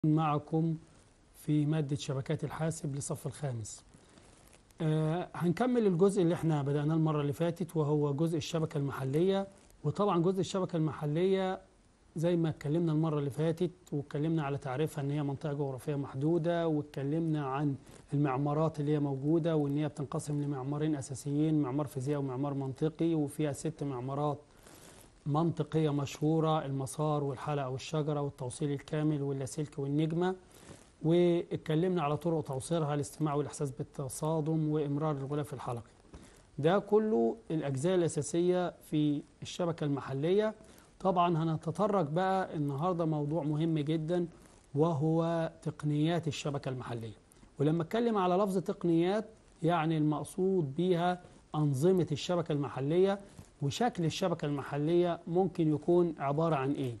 معكم في مادة شبكات الحاسب لصف الخامس آه هنكمل الجزء اللي احنا بدأناه المرة اللي فاتت وهو جزء الشبكة المحلية وطبعا جزء الشبكة المحلية زي ما اتكلمنا المرة اللي فاتت واتكلمنا على تعريفها ان هي منطقة جغرافية محدودة واتكلمنا عن المعمارات اللي هي موجودة وان هي بتنقسم لمعمارين اساسيين معمار فيزيائي ومعمار منطقي وفيها ست معمارات منطقية مشهورة المسار والحلقة والشجرة والتوصيل الكامل واللاسلكي والنجمة واتكلمنا على طرق توصيلها الاستماع والإحساس بالتصادم وإمرار الغلاف الحلقي ده كله الأجزاء الأساسية في الشبكة المحلية طبعا هنتطرق بقى النهاردة موضوع مهم جدا وهو تقنيات الشبكة المحلية ولما اتكلم على لفظ تقنيات يعني المقصود بيها أنظمة الشبكة المحلية وشكل الشبكة المحلية ممكن يكون عبارة عن إيه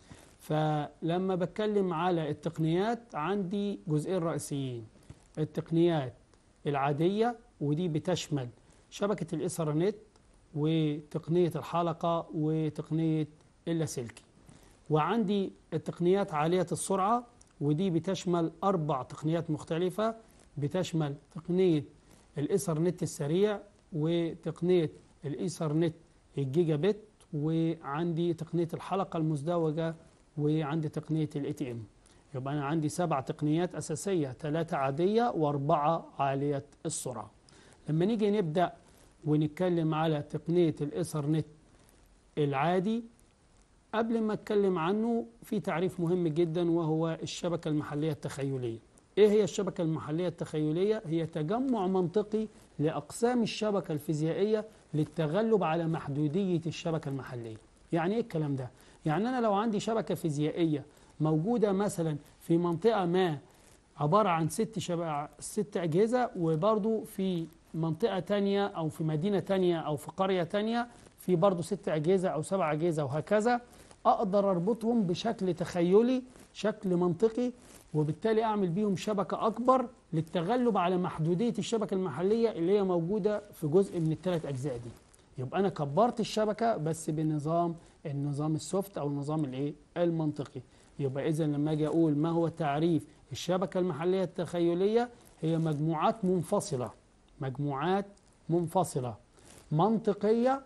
فلما بتكلم على التقنيات عندي جزئين رئيسيين التقنيات العادية ودي بتشمل شبكة الإثرنت وتقنية الحلقة وتقنية اللاسلكي وعندي التقنيات عالية السرعة ودي بتشمل أربع تقنيات مختلفة بتشمل تقنية الإثرنت السريع وتقنية الإيثرنت الجيجا بت وعندي تقنية الحلقة المزدوجة وعندي تقنية الاي تي ام يبقى أنا عندي سبع تقنيات أساسية ثلاثة عادية وأربعة عالية السرعة لما نيجي نبدأ ونتكلم على تقنية الإيثرنت العادي قبل ما أتكلم عنه في تعريف مهم جدا وهو الشبكة المحلية التخيلية إيه هي الشبكة المحلية التخيلية؟ هي تجمع منطقي لأقسام الشبكة الفيزيائية للتغلب على محدودية الشبكة المحلية يعني إيه الكلام ده؟ يعني أنا لو عندي شبكة فيزيائية موجودة مثلا في منطقة ما عبارة عن ست, شبكة ست أجهزة وبرضو في منطقة تانية أو في مدينة تانية أو في قرية تانية في برضو ست أجهزة أو سبع أجهزة وهكذا أقدر أربطهم بشكل تخيلي شكل منطقي وبالتالي أعمل بيهم شبكة أكبر للتغلب على محدودية الشبكة المحلية اللي هي موجودة في جزء من الثلاث أجزاء دي يبقى أنا كبرت الشبكة بس بنظام النظام السوفت أو النظام الإيه المنطقي يبقى إذا لما أجي أقول ما هو تعريف الشبكة المحلية التخيلية هي مجموعات منفصلة مجموعات منفصلة منطقية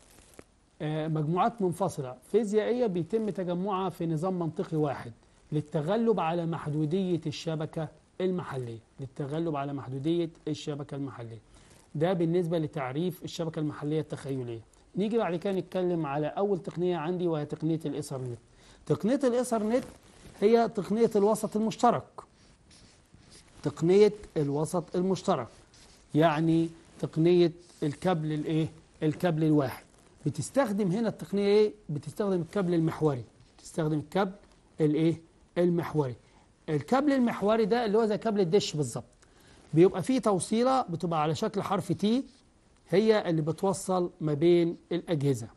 مجموعات منفصلة فيزيائية بيتم تجمعها في نظام منطقي واحد للتغلب على محدودية الشبكة المحلية للتغلب على محدودية الشبكة المحلية ده بالنسبة لتعريف الشبكة المحلية التخيلية نيجي بعد كده نتكلم على أول تقنية عندي وهي تقنية الإيثرنت تقنية الإيثرنت هي تقنية الوسط المشترك تقنية الوسط المشترك يعني تقنية الكابل الايه الكابل الواحد بتستخدم هنا التقنية ايه بتستخدم الكابل المحوري بتستخدم الكابل الايه المحوري الكابل المحوري ده اللي هو زي كابل الدش بالظبط بيبقى فيه توصيلة بتبقى على شكل حرف تي هي اللي بتوصل ما بين الأجهزة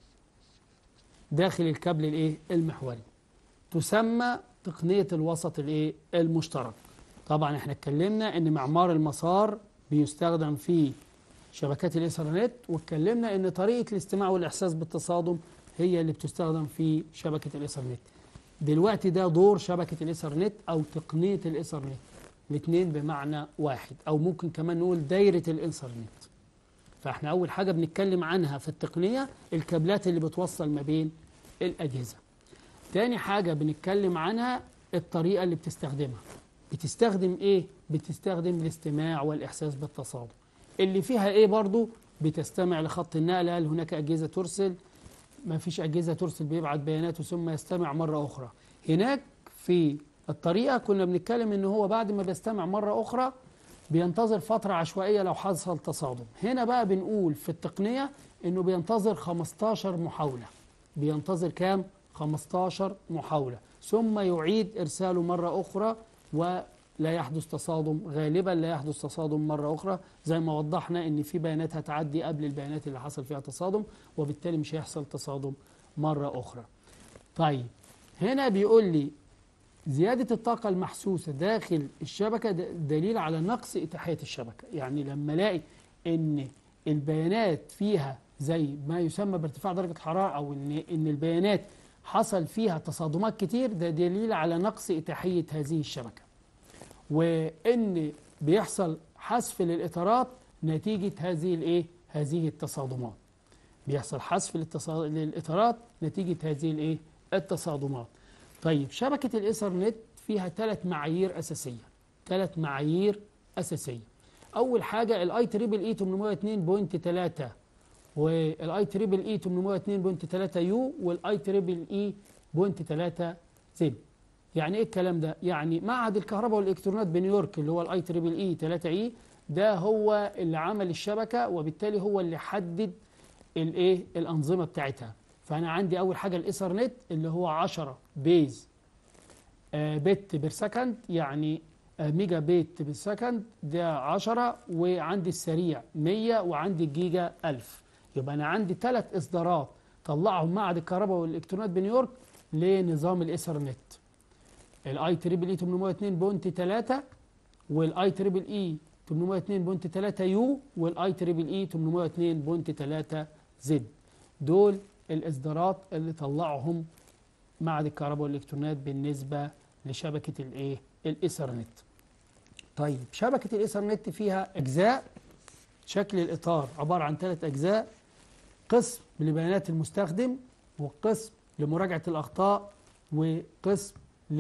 داخل الكابل الايه المحوري تسمى تقنية الوسط الايه المشترك طبعا احنا اتكلمنا ان معمار المسار بيستخدم في شبكات الإيثرنت واتكلمنا ان طريقة الاستماع والإحساس بالتصادم هي اللي بتستخدم في شبكة الإيثرنت دلوقتي ده دور شبكة الإيثرنت أو تقنية الإيثرنت الاثنين بمعنى واحد أو ممكن كمان نقول دايرة الإيثرنت فاحنا أول حاجة بنتكلم عنها في التقنية الكابلات اللي بتوصل ما بين الأجهزة تاني حاجة بنتكلم عنها الطريقة اللي بتستخدمها بتستخدم ايه؟ بتستخدم الاستماع والإحساس بالتصادم اللي فيها ايه برضو؟ بتستمع لخط النقل هل هناك أجهزة ترسل ما فيش أجهزة ترسل بيبعت بيانات ثم يستمع مرة أخرى هناك في الطريقة كنا بنتكلم ان هو بعد ما بيستمع مرة أخرى بينتظر فترة عشوائية لو حصل تصادم هنا بقى بنقول في التقنية انه بينتظر 15 محاولة بينتظر كام 15 محاولة ثم يعيد إرساله مرة أخرى ولا يحدث تصادم غالبا لا يحدث تصادم مرة أخرى زي ما وضحنا ان في بيانات هتعدي قبل البيانات اللي حصل فيها تصادم وبالتالي مش هيحصل تصادم مرة أخرى طيب هنا بيقول لي زيادة الطاقة المحسوسة داخل الشبكة دليل على نقص إتاحية الشبكة يعني لما الاقي ان البيانات فيها زي ما يسمى بارتفاع درجة الحرارة أو ان ان البيانات حصل فيها تصادمات كتير ده دليل على نقص إتاحية هذه الشبكة وإن بيحصل حذف للإطارات نتيجة هذه الإيه؟ هذه التصادمات بيحصل حذف للتصا- للإطارات نتيجة هذه الإيه؟ التصادمات طيب شبكة الإيثرنت فيها ثلاث معايير أساسية ثلاث معايير أساسية أول حاجة الاي تريبل اي 802.3 والاي تريبل اي 802.3 يو والاي تريبل اي بوينت 3 زد يعني ايه الكلام ده يعني معهد الكهرباء والالكترونات بنيويورك اللي هو الاي تريبل اي 3 اي ده هو اللي عمل الشبكه وبالتالي هو اللي حدد الايه الانظمه بتاعتها فانا عندي اول حاجه الايثرنت اللي هو 10 بيز آه، بت بير سكند يعني آه، ميجا بت بير سكند ده 10 وعندي السريع 100 وعندي الجيجا 1000 يبقى انا عندي ثلاث اصدارات طلعهم معهد الكهرباء والالكترونات بنيويورك لنظام الايثرنت الاي تريبل اي 802.3 والاي تريبل اي 802.3 يو والاي تريبل اي 802.3 زد دول الاصدارات اللي طلعهم معهد الكهرباء والالكترونات بالنسبه لشبكه الايه الايثرنت طيب شبكه الايثرنت فيها اجزاء شكل الاطار عباره عن ثلاث اجزاء قسم لبيانات المستخدم وقسم لمراجعه الاخطاء وقسم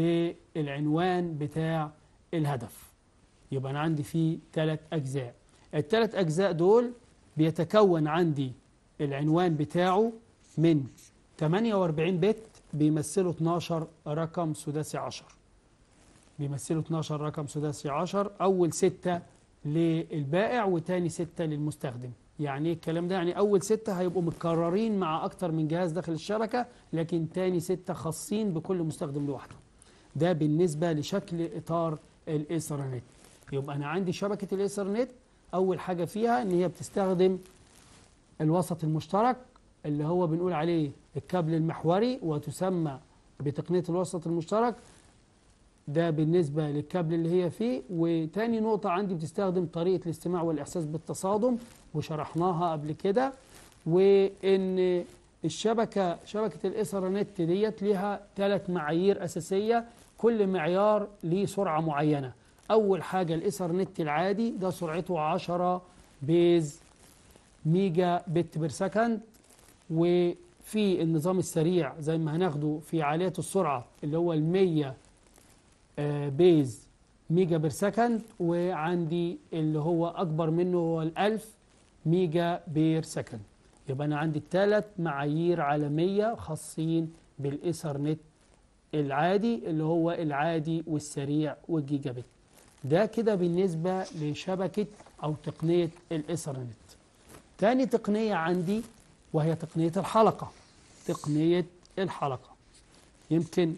للعنوان بتاع الهدف يبقى انا عندي فيه ثلاث اجزاء الثلاث اجزاء دول بيتكون عندي العنوان بتاعه من 48 بت بيمثلوا 12 رقم سداسي 10 بيمثلوا 12 رقم سداسي 10 اول ستة للبائع وتاني ستة للمستخدم يعني ايه الكلام ده يعني اول ستة هيبقوا متكررين مع اكتر من جهاز داخل الشبكة لكن تاني ستة خاصين بكل مستخدم لوحده ده بالنسبة لشكل اطار الايثرنت يبقى انا عندي شبكة الايثرنت اول حاجة فيها ان هي بتستخدم الوسط المشترك اللي هو بنقول عليه الكابل المحوري وتسمى بتقنية الوسط المشترك ده بالنسبة للكابل اللي هي فيه وتاني نقطة عندي بتستخدم طريقة الاستماع والإحساس بالتصادم وشرحناها قبل كده وإن الشبكة شبكة الإيثرنت ديت ليها ثلاث معايير أساسية كل معيار ليه سرعة معينة أول حاجة الإيثرنت العادي ده سرعته 10 بيز ميجا بت بير سكند وفي النظام السريع زي ما هناخده في عالية السرعة اللي هو المية بيز ميجا بير سكند وعندي اللي هو أكبر منه هو الألف ميجا بير سكند يبقى أنا عندي ثلاث معايير عالمية خاصين بالإيثرنت العادي اللي هو العادي والسريع والجيجا بت ده كده بالنسبة لشبكة أو تقنية الإيثرنت تاني تقنية عندي وهي تقنية الحلقة تقنية الحلقة يمكن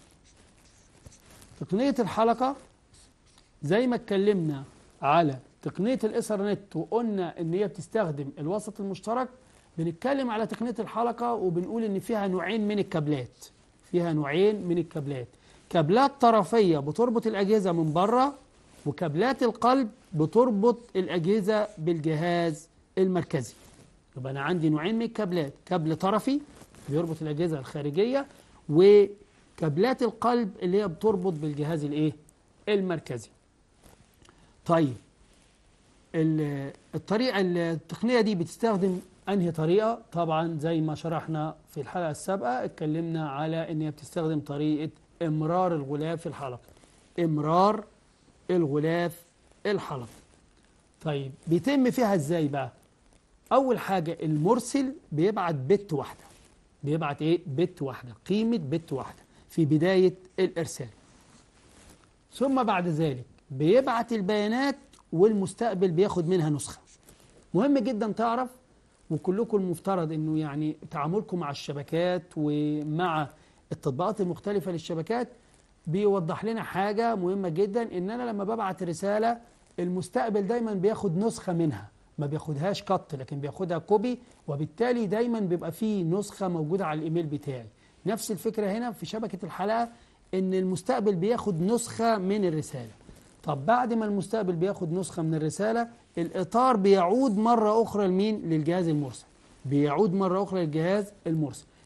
تقنية الحلقة زي ما اتكلمنا على تقنية الإيثرنت وقلنا إن هي بتستخدم الوسط المشترك بنتكلم على تقنية الحلقة وبنقول إن فيها نوعين من الكابلات فيها نوعين من الكابلات كابلات طرفية بتربط الأجهزة من بره وكابلات القلب بتربط الأجهزة بالجهاز المركزي يبقى أنا عندي نوعين من الكابلات كابل طرفي بيربط الأجهزة الخارجية وكابلات القلب اللي هي بتربط بالجهاز الإيه؟ المركزي طيب ال- الطريقة التقنية دي بتستخدم أنهي طريقة طبعا زي ما شرحنا في الحلقة السابقة اتكلمنا على أن هي بتستخدم طريقة إمرار الغلاف الحلقي إمرار الغلاف الحلقي طيب بيتم فيها ازاي بقى اول حاجه المرسل بيبعت بت واحده بيبعت ايه بت واحده قيمه بت واحده في بدايه الارسال ثم بعد ذلك بيبعت البيانات والمستقبل بياخد منها نسخه مهم جدا تعرف وكلكم المفترض انه يعني تعاملكم مع الشبكات ومع التطبيقات المختلفه للشبكات بيوضح لنا حاجه مهمه جدا ان انا لما ببعت رساله المستقبل دايما بياخد نسخه منها ما بياخدهاش قط لكن بياخدها كوبي وبالتالي دايما بيبقى فيه نسخه موجوده على الايميل بتاعي نفس الفكره هنا في شبكه الحلقه ان المستقبل بياخد نسخه من الرساله طب بعد ما المستقبل بياخد نسخه من الرساله الاطار بيعود مره اخرى لمين للجهاز المرسل بيعود مره اخرى للجهاز المرسل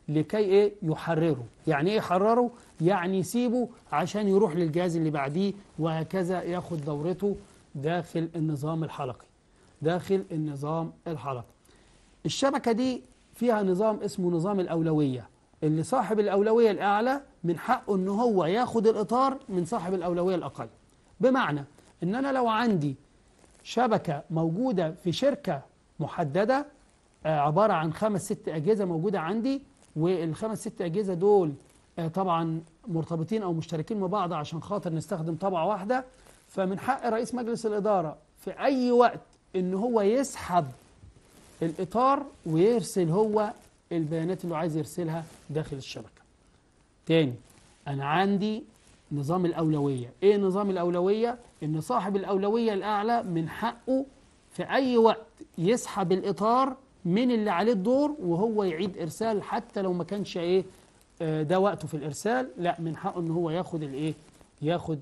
لكي ايه يحرره يعني ايه يحرره يعني يسيبه عشان يروح للجهاز اللي بعديه وهكذا ياخد دورته داخل النظام الحلقي داخل النظام الحلقي الشبكة دي فيها نظام اسمه نظام الأولوية اللي صاحب الأولوية الأعلى من حقه ان هو ياخد الإطار من صاحب الأولوية الأقل بمعنى ان انا لو عندي شبكة موجودة في شركة محددة آه، عبارة عن خمس ست أجهزة موجودة عندي والخمس ست أجهزة دول آه، طبعا مرتبطين أو مشتركين مع بعض عشان خاطر نستخدم طبعة واحدة فمن حق رئيس مجلس الإدارة في أي وقت إن هو يسحب الإطار ويرسل هو البيانات اللي عايز يرسلها داخل الشبكة تاني أنا عندي نظام الأولوية إيه نظام الأولوية؟ إن صاحب الأولوية الأعلى من حقه في أي وقت يسحب الإطار من اللي عليه الدور وهو يعيد إرسال حتى لو ما كانش إيه آه، ده وقته في الإرسال لا من حقه إن هو ياخد الإيه ياخد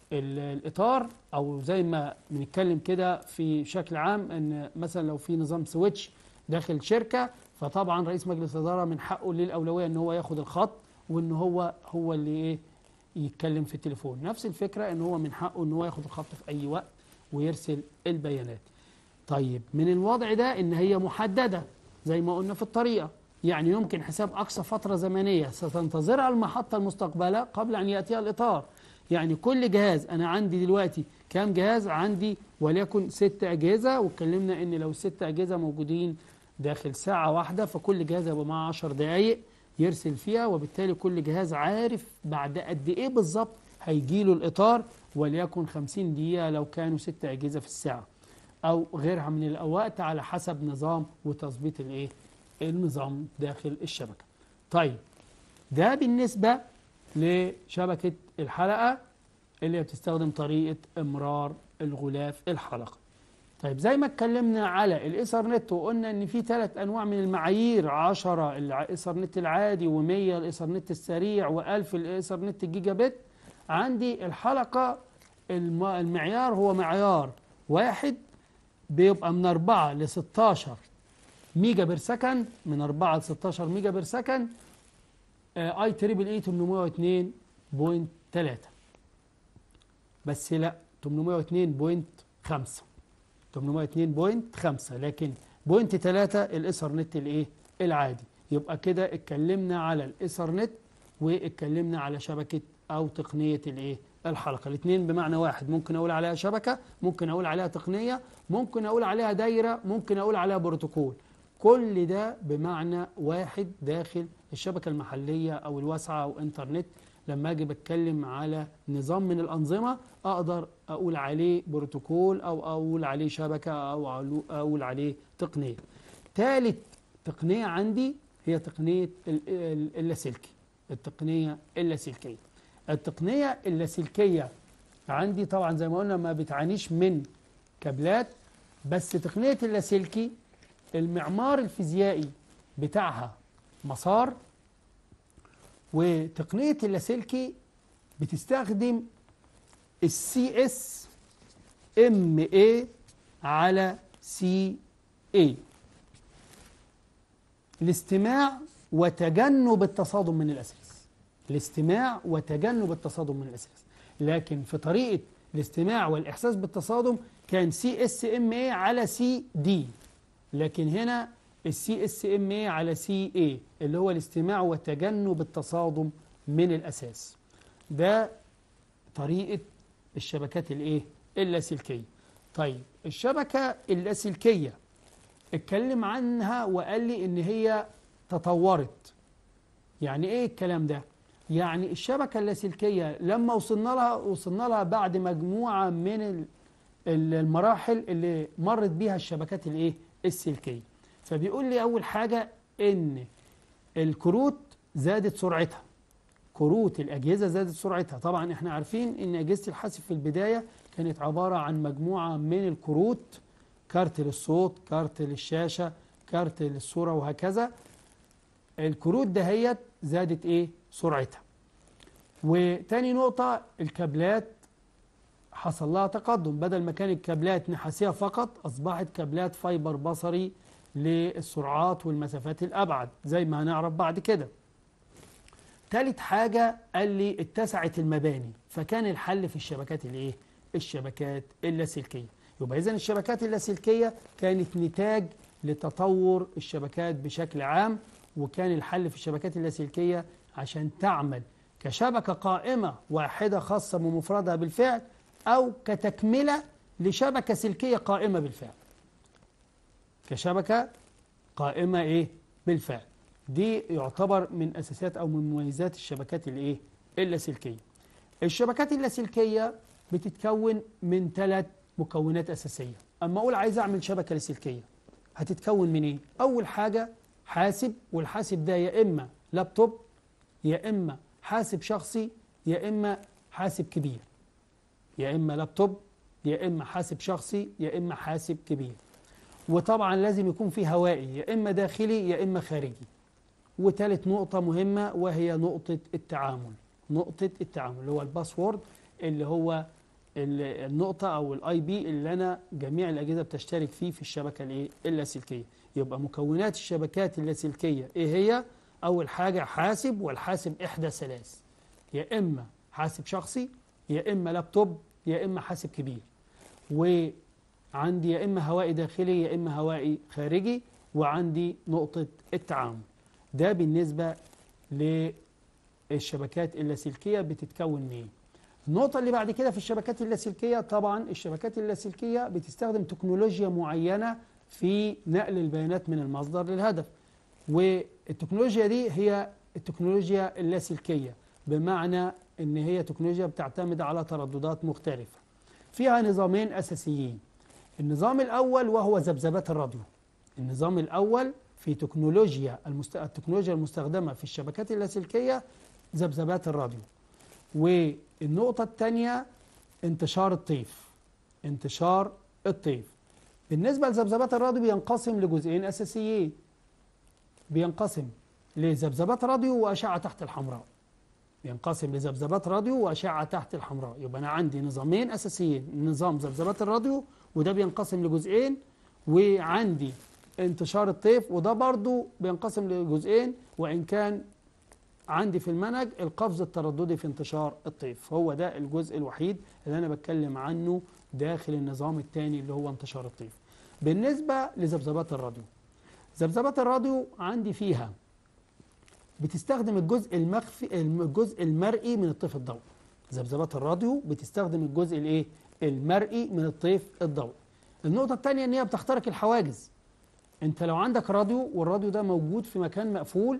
الإطار أو زي ما بنتكلم كده في شكل عام إن مثلا لو في نظام سويتش داخل شركة فطبعا رئيس مجلس الإدارة من حقه ليه الأولوية إن هو ياخد الخط وإن هو هو اللي إيه يتكلم في التليفون نفس الفكرة إن هو من حقه إن هو ياخد الخط في أي وقت ويرسل البيانات طيب من الوضع ده ان هي محدده زي ما قلنا في الطريقه يعني يمكن حساب اقصى فتره زمنيه ستنتظرها المحطه المستقبله قبل ان ياتيها الاطار يعني كل جهاز انا عندي دلوقتي كام جهاز عندي وليكن ست اجهزه واتكلمنا ان لو الست اجهزه موجودين داخل ساعه واحده فكل جهاز هيبقى معاه 10 دقائق يرسل فيها وبالتالي كل جهاز عارف بعد قد ايه بالظبط هيجي له الاطار وليكن 50 دقيقه لو كانوا ست اجهزه في الساعه او غيرها من الاوقات على حسب نظام وتظبيط الايه النظام داخل الشبكه طيب ده بالنسبه لشبكه الحلقه اللي بتستخدم طريقه امرار الغلاف الحلقه طيب زي ما اتكلمنا على الايثرنت وقلنا ان في ثلاث انواع من المعايير 10 الايثرنت العادي و100 الايثرنت السريع و1000 الايثرنت الجيجا بت عندي الحلقه الم- المعيار هو معيار واحد بيبقى من 4 ل 16 ميجا بير سكند من 4 ل 16 ميجا بير سكند آه، اي تريبل اي 802.3 بس لا 802.5 802.5 لكن بوينت 3 الايثرنت الايه العادي يبقى كده اتكلمنا على الايثرنت واتكلمنا على شبكه او تقنيه الايه الحلقه الاثنين بمعنى واحد ممكن اقول عليها شبكه ممكن اقول عليها تقنيه ممكن اقول عليها دايره ممكن اقول عليها بروتوكول كل ده بمعنى واحد داخل الشبكه المحليه او الواسعه او انترنت لما اجي بتكلم على نظام من الانظمه اقدر اقول عليه بروتوكول او اقول عليه شبكه او أقول- اقول عليه تقنيه ثالث تقنيه عندي هي تقنيه ال- ال- اللاسلكي التقنيه اللاسلكيه التقنيه اللاسلكيه عندي طبعا زي ما قلنا ما بتعانيش من كابلات بس تقنيه اللاسلكي المعمار الفيزيائي بتاعها مسار وتقنيه اللاسلكي بتستخدم السي اس ام اي على سي اي الاستماع وتجنب التصادم من الاساس الاستماع وتجنب التصادم من الاساس لكن في طريقه الاستماع والاحساس بالتصادم كان سي اس ام اي على سي دي لكن هنا السي اس ام اي على سي اي اللي هو الاستماع وتجنب التصادم من الاساس ده طريقه الشبكات الايه اللاسلكيه طيب الشبكه اللاسلكيه اتكلم عنها وقال لي ان هي تطورت يعني ايه الكلام ده يعني الشبكه اللاسلكيه لما وصلنا لها وصلنا لها بعد مجموعه من ال- ال- المراحل اللي مرت بيها الشبكات الايه السلكيه فبيقول لي اول حاجه ان الكروت زادت سرعتها كروت الأجهزة زادت سرعتها طبعا احنا عارفين ان أجهزة الحاسب في البداية كانت عبارة عن مجموعة من الكروت كارت للصوت كارت للشاشة كارت للصورة وهكذا الكروت دهيت زادت ايه سرعتها وتاني نقطة الكابلات حصل لها تقدم بدل ما كانت كابلات نحاسية فقط أصبحت كابلات فايبر بصري للسرعات والمسافات الأبعد زي ما هنعرف بعد كده تالت حاجة قال لي اتسعت المباني فكان الحل في الشبكات الايه الشبكات اللاسلكية يبقى إذن الشبكات اللاسلكية كانت نتاج لتطور الشبكات بشكل عام وكان الحل في الشبكات اللاسلكية عشان تعمل كشبكة قائمة واحدة خاصة بمفردها بالفعل أو كتكملة لشبكة سلكية قائمة بالفعل كشبكة قائمة إيه بالفعل دي يعتبر من أساسات أو من مميزات الشبكات الإيه اللاسلكية الشبكات اللاسلكية بتتكون من ثلاث مكونات أساسية أما أقول عايز أعمل شبكة لاسلكية هتتكون من إيه أول حاجة حاسب والحاسب ده يا إما لابتوب يا إما حاسب شخصي يا إما حاسب كبير يا إما لابتوب يا إما حاسب شخصي يا إما حاسب كبير وطبعا لازم يكون في هوائي يا إما داخلي يا إما خارجي وثالث نقطة مهمة وهي نقطة التعامل نقطة التعامل اللي هو الباسورد اللي هو النقطة أو الاي بي اللي أنا جميع الأجهزة بتشترك فيه في الشبكة الإيه اللاسلكية يبقى مكونات الشبكات اللاسلكية إيه هي؟ أول حاجة حاسب والحاسب إحدى ثلاث يا إما حاسب شخصي يا إما لابتوب يا إما حاسب كبير وعندي يا إما هوائي داخلي يا إما هوائي خارجي وعندي نقطة التعامل ده بالنسبة للشبكات اللاسلكية بتتكون من إيه؟ النقطة اللي بعد كده في الشبكات اللاسلكية طبعا الشبكات اللاسلكية بتستخدم تكنولوجيا معينة في نقل البيانات من المصدر للهدف والتكنولوجيا دي هي التكنولوجيا اللاسلكية بمعنى ان هي تكنولوجيا بتعتمد على ترددات مختلفة فيها نظامين أساسيين النظام الأول وهو ذبذبات الراديو النظام الأول في تكنولوجيا المست... التكنولوجيا المستخدمة في الشبكات اللاسلكية ذبذبات الراديو والنقطة الثانية انتشار الطيف انتشار الطيف بالنسبة لذبذبات الراديو بينقسم لجزئين أساسيين بينقسم لذبذبات راديو وأشعة تحت الحمراء بينقسم لذبذبات راديو وأشعة تحت الحمراء يبقى أنا عندي نظامين أساسيين نظام ذبذبات الراديو وده بينقسم لجزئين وعندي انتشار الطيف وده برضو بينقسم لجزئين وإن كان عندي في المنهج القفز الترددي في انتشار الطيف هو ده الجزء الوحيد اللي أنا بتكلم عنه داخل النظام الثاني اللي هو انتشار الطيف بالنسبة لذبذبات الراديو ذبذبات الراديو عندي فيها بتستخدم الجزء المخفي الجزء المرئي من الطيف الضوئي ذبذبات الراديو بتستخدم الجزء الايه المرئي من الطيف الضوئي النقطة الثانية ان هي بتخترق الحواجز انت لو عندك راديو والراديو ده موجود في مكان مقفول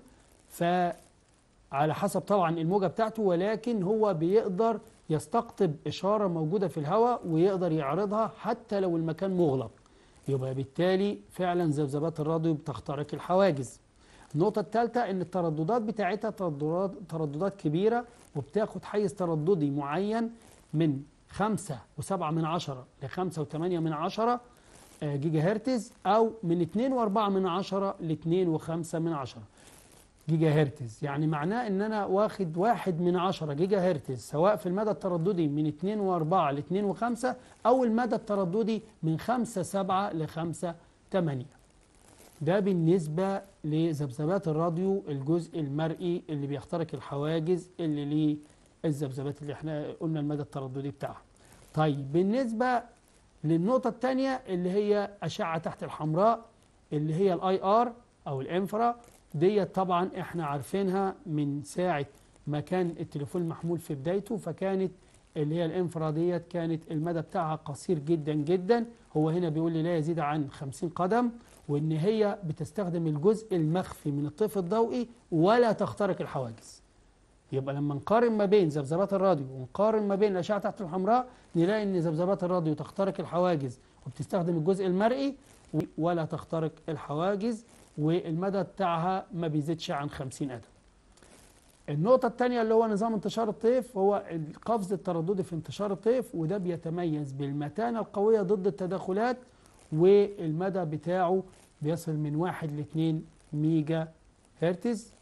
فعلى حسب طبعا الموجة بتاعته ولكن هو بيقدر يستقطب إشارة موجودة في الهواء ويقدر يعرضها حتى لو المكان مغلق يبقى بالتالي فعلا ذبذبات الراديو بتخترق الحواجز النقطة الثالثة ان الترددات بتاعتها ترددات, ترددات كبيرة وبتاخد حيز ترددي معين من خمسة وسبعة من عشرة لخمسة وثمانية من عشرة جيجا هرتز أو من اتنين واربعة من عشرة لاتنين وخمسة من عشرة جيجا هرتز يعني معناه ان انا واخد واحد من عشرة جيجا هرتز سواء في المدى الترددي من اتنين واربعة لاتنين وخمسة او المدى الترددي من خمسة سبعة لخمسة تمانية ده بالنسبة لذبذبات الراديو الجزء المرئي اللي بيخترق الحواجز اللي ليه الذبذبات اللي احنا قلنا المدى الترددي بتاعها طيب بالنسبة للنقطة الثانية اللي هي أشعة تحت الحمراء اللي هي الاي ار او الانفرا ديت طبعا احنا عارفينها من ساعة ما كان التليفون المحمول في بدايته فكانت اللي هي الانفرا ديت كانت المدى بتاعها قصير جدا جدا هو هنا بيقول لي لا يزيد عن 50 قدم وان هي بتستخدم الجزء المخفي من الطيف الضوئي ولا تخترق الحواجز يبقى لما نقارن ما بين ذبذبات الراديو ونقارن ما بين الاشعه تحت الحمراء نلاقي ان ذبذبات الراديو تخترق الحواجز وبتستخدم الجزء المرئي ولا تخترق الحواجز والمدى بتاعها ما بيزيدش عن 50 قدم النقطة الثانية اللي هو نظام انتشار الطيف هو القفز الترددي في انتشار الطيف وده بيتميز بالمتانة القوية ضد التداخلات والمدى بتاعه بيصل من واحد لاثنين ميجا هرتز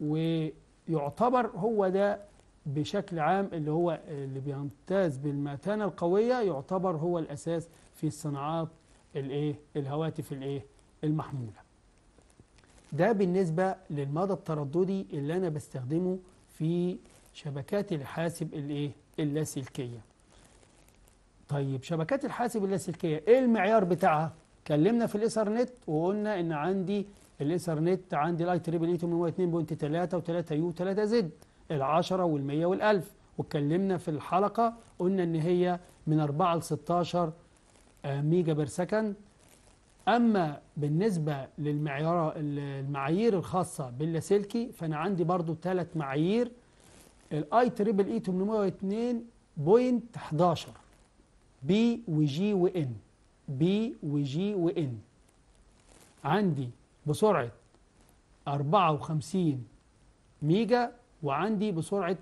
ويعتبر هو ده بشكل عام اللي هو اللي بيمتاز بالمتانة القوية يعتبر هو الأساس في الصناعات الايه الهواتف الايه المحمولة ده بالنسبة للمدى الترددي اللي أنا بستخدمه في شبكات الحاسب الايه اللاسلكية طيب شبكات الحاسب اللاسلكية ايه المعيار بتاعها اتكلمنا في الايثرنت وقلنا ان عندي الايثرنت عندي الاي تريبل اي 802.3 و3 يو 3 زد ال10 وال100 وال1000 واتكلمنا في الحلقة قلنا ان هي من 4 ل 16 ميجا بير سكند اما بالنسبة للمعيار المعايير الخاصة باللاسلكي فانا عندي برضو ثلاث معايير الاي تريبل اي 802.11 بي وجي وان بي وجي وان عندي بسرعة 54 ميجا وعندي بسرعة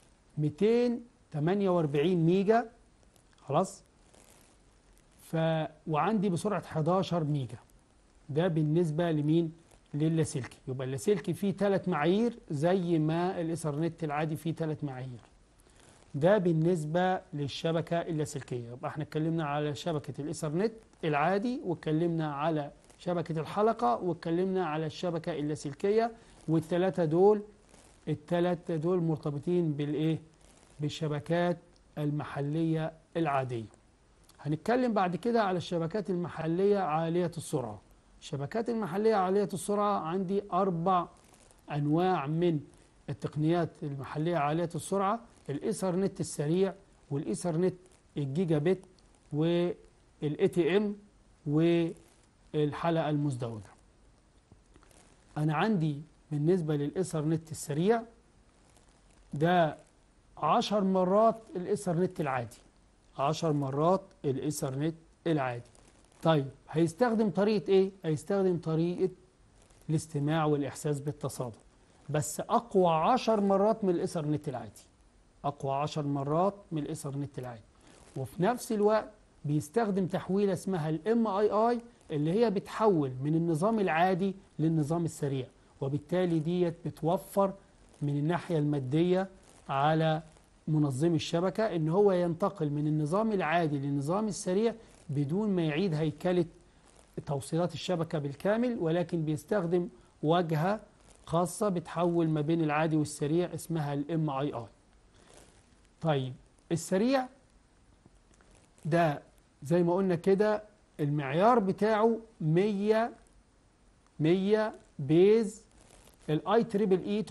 248 ميجا خلاص ف وعندي بسرعة 11 ميجا ده بالنسبة لمين للاسلكي يبقى اللاسلكي فيه ثلاث معايير زي ما الايثرنت العادي فيه ثلاث معايير ده بالنسبة للشبكة اللاسلكية يبقى احنا اتكلمنا على شبكة الايثرنت العادي واتكلمنا على شبكة الحلقة واتكلمنا على الشبكة اللاسلكية والثلاثة دول الثلاثة دول مرتبطين بالايه بالشبكات المحلية العادية هنتكلم بعد كده على الشبكات المحلية عالية السرعة الشبكات المحلية عالية السرعة عندي أربع أنواع من التقنيات المحلية عالية السرعة الإيثرنت السريع والإيثرنت الجيجا بت والاي تي ام والحلقة المزدوجة أنا عندي بالنسبة للإيثرنت السريع ده عشر مرات الإيثرنت العادي عشر مرات الإيثرنت العادي طيب هيستخدم طريقة إيه؟ هيستخدم طريقة الاستماع والإحساس بالتصادم بس أقوى عشر مرات من الإيثرنت العادي أقوى عشر مرات من الإيثرنت العادي وفي نفس الوقت بيستخدم تحويلة اسمها الام اي اي اللي هي بتحول من النظام العادي للنظام السريع وبالتالي ديت بتوفر من الناحية المادية على منظمي الشبكة ان هو ينتقل من النظام العادي للنظام السريع بدون ما يعيد هيكلة توصيلات الشبكة بالكامل ولكن بيستخدم واجهة خاصة بتحول ما بين العادي والسريع اسمها الام اي اي طيب السريع ده زي ما قلنا كده المعيار بتاعه 100 100 بيز الاي تريبل اي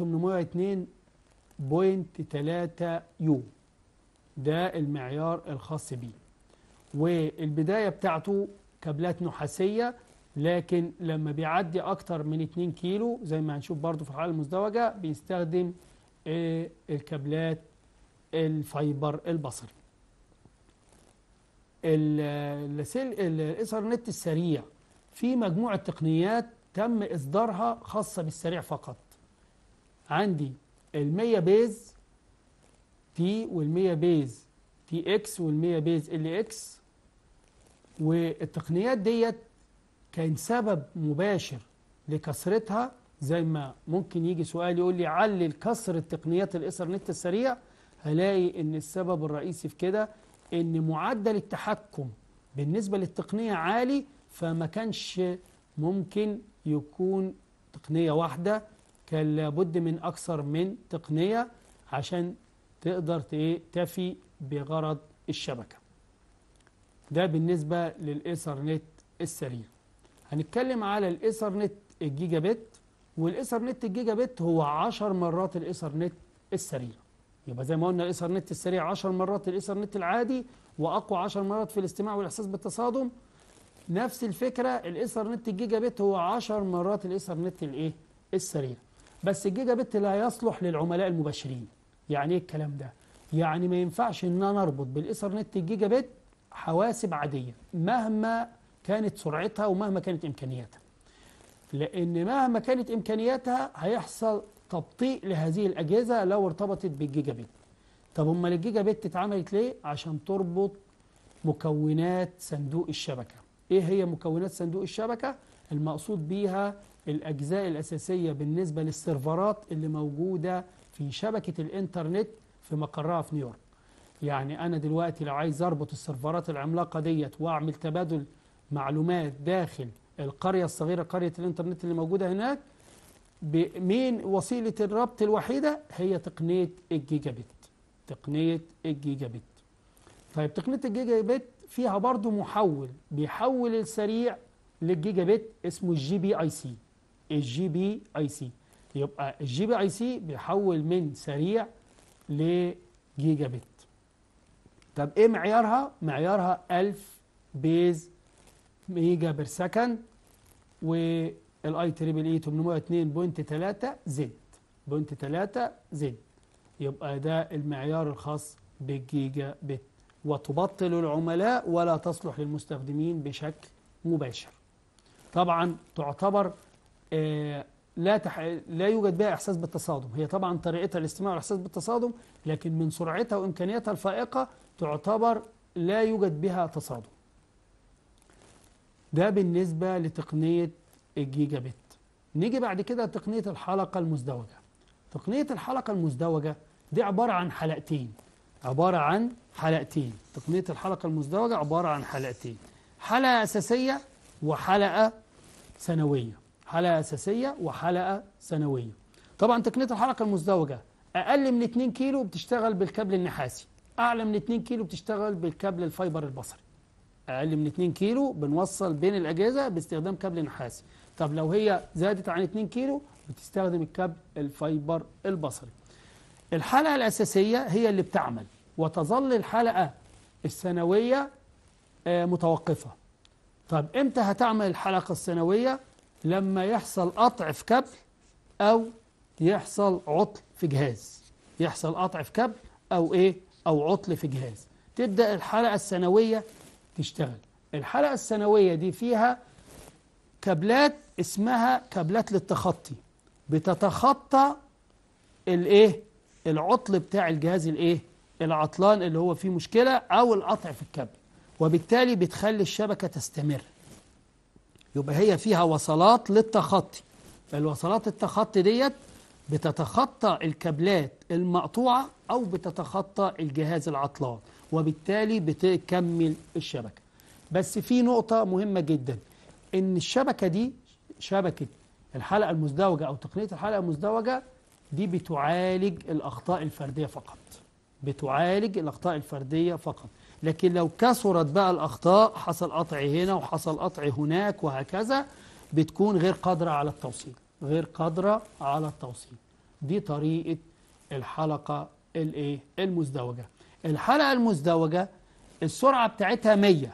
802.3 يو ده المعيار الخاص بيه والبداية بتاعته كابلات نحاسية لكن لما بيعدي أكتر من 2 كيلو زي ما هنشوف برضو في الحالة المزدوجة بيستخدم الكابلات الفايبر البصري الايثرنت السريع في مجموعة تقنيات تم إصدارها خاصة بالسريع فقط عندي المية بيز تي والمية بيز تي اكس والمية بيز ال اكس والتقنيات ديت كان سبب مباشر لكسرتها زي ما ممكن يجي سؤال يقول لي علل كسر التقنيات الايثرنت السريع هلاقي ان السبب الرئيسي في كده ان معدل التحكم بالنسبة للتقنية عالي فما كانش ممكن يكون تقنية واحدة كان لابد من أكثر من تقنية عشان تقدر تفي بغرض الشبكة ده بالنسبة للإيثرنت السريع هنتكلم على الإيثرنت الجيجا بت والإيثرنت الجيجا بت هو 10 مرات الإيثرنت السريع يبقى زي ما قلنا الإيثرنت السريع 10 مرات الإيثرنت العادي وأقوى 10 مرات في الاستماع والإحساس بالتصادم نفس الفكرة الإيثرنت الجيجا بت هو 10 مرات الإيثرنت الإيه السريع بس الجيجا بت لا يصلح للعملاء المباشرين يعني ايه الكلام ده يعني ما ينفعش ان انا اربط بالايثرنت الجيجا بت حواسب عاديه مهما كانت سرعتها ومهما كانت امكانياتها لان مهما كانت امكانياتها هيحصل تبطيء لهذه الاجهزه لو ارتبطت بالجيجا بت طب امال الجيجا بت اتعملت ليه عشان تربط مكونات صندوق الشبكه ايه هي مكونات صندوق الشبكه المقصود بيها الأجزاء الأساسية بالنسبة للسيرفرات اللي موجودة في شبكة الإنترنت في مقرها في نيويورك يعني أنا دلوقتي لو عايز أربط السيرفرات العملاقة ديت وأعمل تبادل معلومات داخل القرية الصغيرة قرية الإنترنت اللي موجودة هناك مين وسيلة الربط الوحيدة هي تقنية الجيجا بت تقنية الجيجا بت طيب تقنية الجيجا بت فيها برضو محول بيحول السريع للجيجا بت اسمه الجي بي اي سي الجي بي اي سي يبقى الجي بي اي سي بيحول من سريع لجيجا بت طب ايه معيارها معيارها 1000 بيز ميجا بير سكند والاي تريبل اي 802.3 زد بوينت 3 زد يبقى ده المعيار الخاص بالجيجا بت وتبطل العملاء ولا تصلح للمستخدمين بشكل مباشر طبعا تعتبر آه لا تح... لا يوجد بها احساس بالتصادم هي طبعا طريقتها الاستماع والاحساس بالتصادم لكن من سرعتها وامكانياتها الفائقه تعتبر لا يوجد بها تصادم ده بالنسبه لتقنيه الجيجا بت نيجي بعد كده تقنيه الحلقه المزدوجه تقنيه الحلقه المزدوجه دي عباره عن حلقتين عباره عن حلقتين تقنيه الحلقه المزدوجه عباره عن حلقتين حلقه اساسيه وحلقه سنويه حلقة أساسية وحلقة سنوية طبعا تقنية الحلقة المزدوجة أقل من 2 كيلو بتشتغل بالكابل النحاسي أعلى من 2 كيلو بتشتغل بالكابل الفايبر البصري أقل من 2 كيلو بنوصل بين الأجهزة باستخدام كابل نحاسي طب لو هي زادت عن 2 كيلو بتستخدم الكابل الفايبر البصري الحلقة الأساسية هي اللي بتعمل وتظل الحلقة السنوية متوقفة طب إمتى هتعمل الحلقة السنوية لما يحصل قطع في كابل أو يحصل عطل في جهاز يحصل قطع في كابل أو إيه أو عطل في جهاز تبدأ الحلقة السنوية تشتغل الحلقة السنوية دي فيها كابلات اسمها كابلات للتخطي بتتخطى الايه العطل بتاع الجهاز الايه العطلان اللي هو فيه مشكلة او القطع في الكابل وبالتالي بتخلي الشبكة تستمر يبقى هي فيها وصلات للتخطي الوصلات التخطي ديت بتتخطى الكابلات المقطوعة أو بتتخطى الجهاز العطلان وبالتالي بتكمل الشبكة بس في نقطة مهمة جدا إن الشبكة دي شبكة الحلقة المزدوجة أو تقنية الحلقة المزدوجة دي بتعالج الأخطاء الفردية فقط بتعالج الأخطاء الفردية فقط لكن لو كثرت بقى الأخطاء حصل قطع هنا وحصل قطع هناك وهكذا بتكون غير قادرة على التوصيل غير قادرة على التوصيل دي طريقة الحلقة الايه المزدوجة الحلقة المزدوجة السرعة بتاعتها 100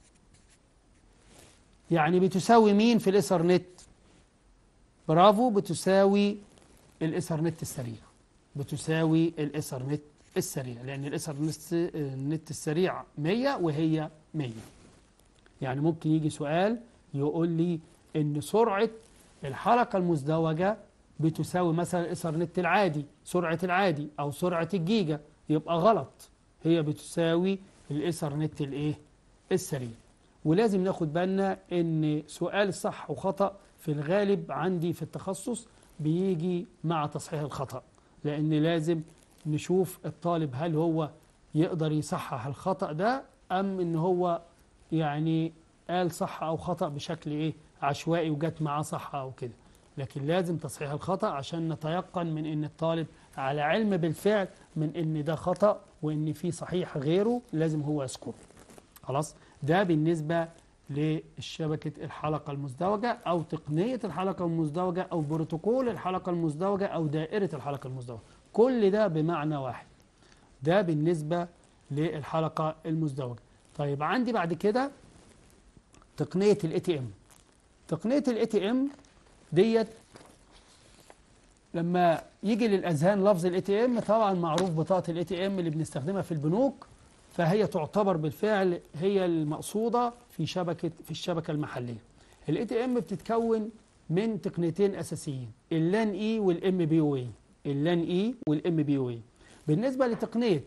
يعني بتساوي مين في الإثرنت برافو بتساوي الإثرنت السريع بتساوي الإثرنت السريع لأن الإثرنت النت السريع 100 وهي 100 يعني ممكن يجي سؤال يقول لي إن سرعة الحلقة المزدوجة بتساوي مثلا الإثرنت العادي سرعة العادي أو سرعة الجيجا يبقى غلط هي بتساوي الإثرنت الإيه السريع ولازم ناخد بالنا إن سؤال الصح وخطأ في الغالب عندي في التخصص بيجي مع تصحيح الخطأ لأن لازم نشوف الطالب هل هو يقدر يصحح الخطأ ده أم إن هو يعني قال صح أو خطأ بشكل إيه عشوائي وجت معاه صح أو كده لكن لازم تصحيح الخطأ عشان نتيقن من إن الطالب على علم بالفعل من إن ده خطأ وإن في صحيح غيره لازم هو يذكره خلاص ده بالنسبة للشبكة الحلقة المزدوجة أو تقنية الحلقة المزدوجة أو بروتوكول الحلقة المزدوجة أو دائرة الحلقة المزدوجة كل ده بمعنى واحد ده بالنسبة للحلقة المزدوجة طيب عندي بعد كده تقنية الاي تي ام تقنية الاي تي ام ديت لما يجي للاذهان لفظ الاي تي ام طبعا معروف بطاقة الاي تي ام اللي بنستخدمها في البنوك فهي تعتبر بالفعل هي المقصودة في شبكة في الشبكة المحلية الاي تي ام بتتكون من تقنيتين اساسيين اللان اي والام بي او اي اللان اي والام بي او اي بالنسبة لتقنية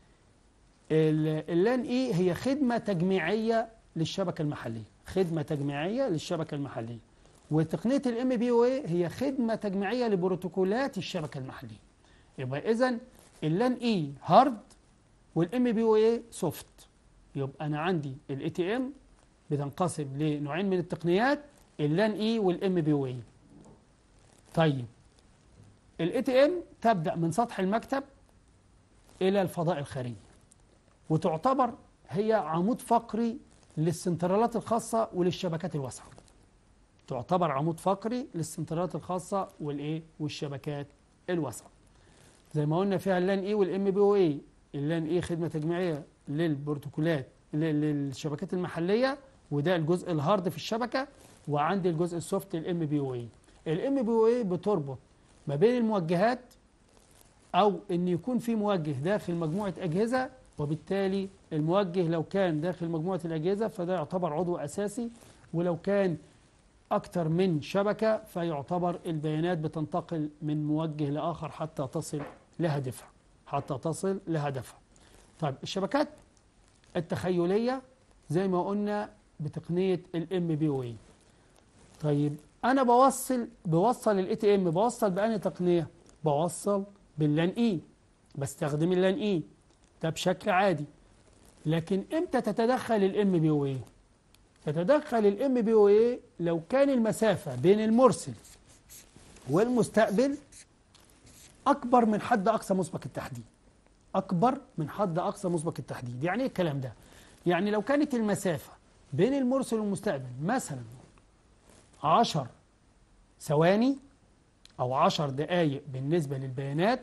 اللان اي هي خدمة تجميعية للشبكة المحلية خدمة تجميعية للشبكة المحلية وتقنية الام بي او اي هي خدمة تجميعية لبروتوكولات الشبكة المحلية يبقى اذا اللان اي هارد والام بي او اي سوفت يبقى انا عندي الاي تي ام بتنقسم لنوعين من التقنيات اللان اي والام بي او اي طيب الاي تي ام تبدا من سطح المكتب الى الفضاء الخارجي وتعتبر هي عمود فقري للسنترالات الخاصه وللشبكات الواسعه تعتبر عمود فقري للسنترالات الخاصه والايه والشبكات الواسعه زي ما قلنا فيها اللان اي والام بي او اي اللان اي خدمه تجميعيه للبروتوكولات للشبكات المحليه وده الجزء الهارد في الشبكه وعندي الجزء السوفت الام بي او اي الام بي او اي بتربط ما بين الموجهات او ان يكون في موجه داخل مجموعه اجهزه وبالتالي الموجه لو كان داخل مجموعه الاجهزه فده يعتبر عضو اساسي ولو كان اكثر من شبكه فيعتبر البيانات بتنتقل من موجه لاخر حتى تصل لهدفها حتى تصل لهدفها طيب الشبكات التخيليه زي ما قلنا بتقنيه الام بي او اي طيب انا بوصل بوصل الاي تي ام بوصل بأنهي تقنيه بوصل باللان اي بستخدم اللان اي ده بشكل عادي لكن امتى تتدخل الام بي او اي تتدخل الام بي او اي لو كان المسافه بين المرسل والمستقبل اكبر من حد اقصى مسبق التحديد اكبر من حد اقصى مسبق التحديد يعني ايه الكلام ده يعني لو كانت المسافه بين المرسل والمستقبل مثلا 10 ثواني او 10 دقائق بالنسبه للبيانات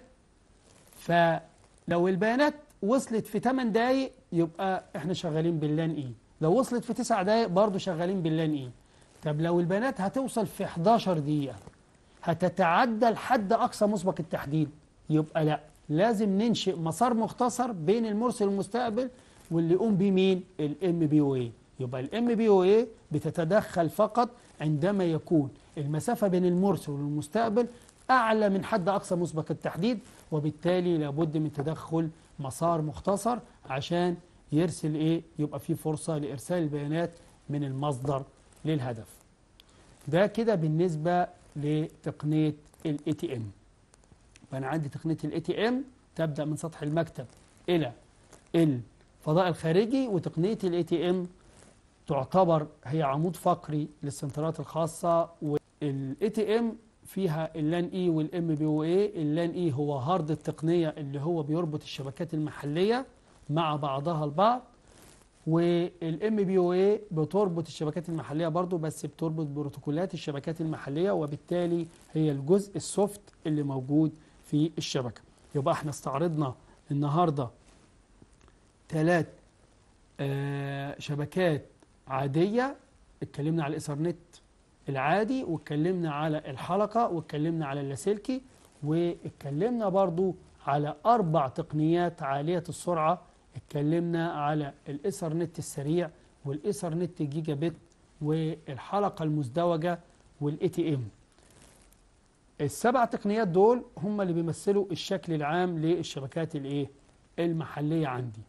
فلو البيانات وصلت في 8 دقائق يبقى احنا شغالين باللان اي لو وصلت في 9 دقائق برضه شغالين باللان اي طب لو البيانات هتوصل في 11 دقيقه هتتعدى لحد اقصى مسبق التحديد يبقى لا لازم ننشئ مسار مختصر بين المرسل والمستقبل واللي يقوم بيه مين الام بي او اي يبقى الام بي او اي بتتدخل فقط عندما يكون المسافه بين المرسل والمستقبل اعلى من حد اقصى مسبق التحديد وبالتالي لابد من تدخل مسار مختصر عشان يرسل ايه يبقى في فرصه لارسال البيانات من المصدر للهدف ده كده بالنسبه لتقنيه الاي تي ام فانا عندي تقنيه الاي تي ام تبدا من سطح المكتب الى الفضاء الخارجي وتقنيه الاي تي ام تعتبر هي عمود فقري للسنترات الخاصه والاي تي ام فيها اللان اي والام بي او اي اللان اي هو هارد التقنيه اللي هو بيربط الشبكات المحليه مع بعضها البعض والام بي او اي بتربط الشبكات المحليه برضو بس بتربط بروتوكولات الشبكات المحليه وبالتالي هي الجزء السوفت اللي موجود في الشبكه يبقى احنا استعرضنا النهارده ثلاث آه شبكات عاديه اتكلمنا على الايثرنت العادي واتكلمنا على الحلقه واتكلمنا على اللاسلكي واتكلمنا برضو على اربع تقنيات عاليه السرعه اتكلمنا على الايثرنت السريع والايثرنت جيجا بت والحلقه المزدوجه والاي تي ام السبع تقنيات دول هم اللي بيمثلوا الشكل العام للشبكات الايه المحليه عندي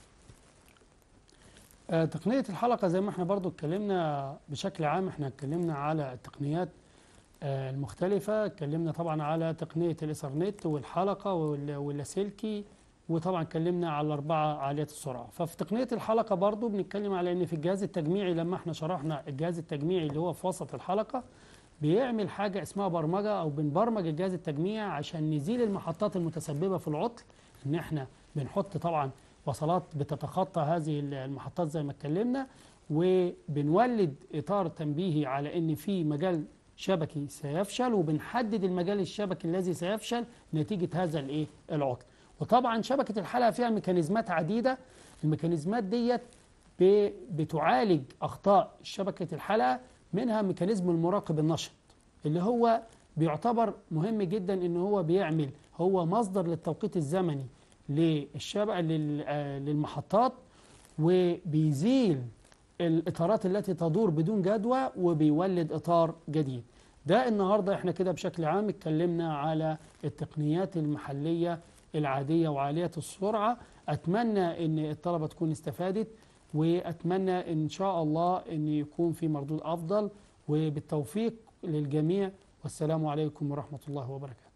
آه تقنيه الحلقه زي ما احنا برضو اتكلمنا بشكل عام احنا اتكلمنا على التقنيات آه المختلفه اتكلمنا طبعا على تقنيه الايثرنت والحلقه واللاسلكي وطبعا اتكلمنا على الأربعة عالية السرعة ففي تقنية الحلقة برضو بنتكلم على أن في الجهاز التجميعي لما احنا شرحنا الجهاز التجميعي اللي هو في وسط الحلقة بيعمل حاجة اسمها برمجة أو بنبرمج الجهاز التجميعي عشان نزيل المحطات المتسببة في العطل إن احنا بنحط طبعا وصلات بتتخطى هذه المحطات زي ما اتكلمنا وبنولد إطار تنبيهي على أن في مجال شبكي سيفشل وبنحدد المجال الشبكي الذي سيفشل نتيجة هذا الايه العطل وطبعا شبكة الحلقة فيها ميكانيزمات عديدة الميكانيزمات ديت بتعالج أخطاء شبكة الحلقة منها ميكانيزم المراقب النشط اللي هو بيعتبر مهم جدا ان هو بيعمل هو مصدر للتوقيت الزمني للشبكة للمحطات وبيزيل الإطارات التي تدور بدون جدوى وبيولد إطار جديد ده النهاردة احنا كده بشكل عام اتكلمنا على التقنيات المحلية العادية وعالية السرعة أتمنى أن الطلبة تكون استفادت وأتمنى إن شاء الله أن يكون في مردود أفضل وبالتوفيق للجميع والسلام عليكم ورحمة الله وبركاته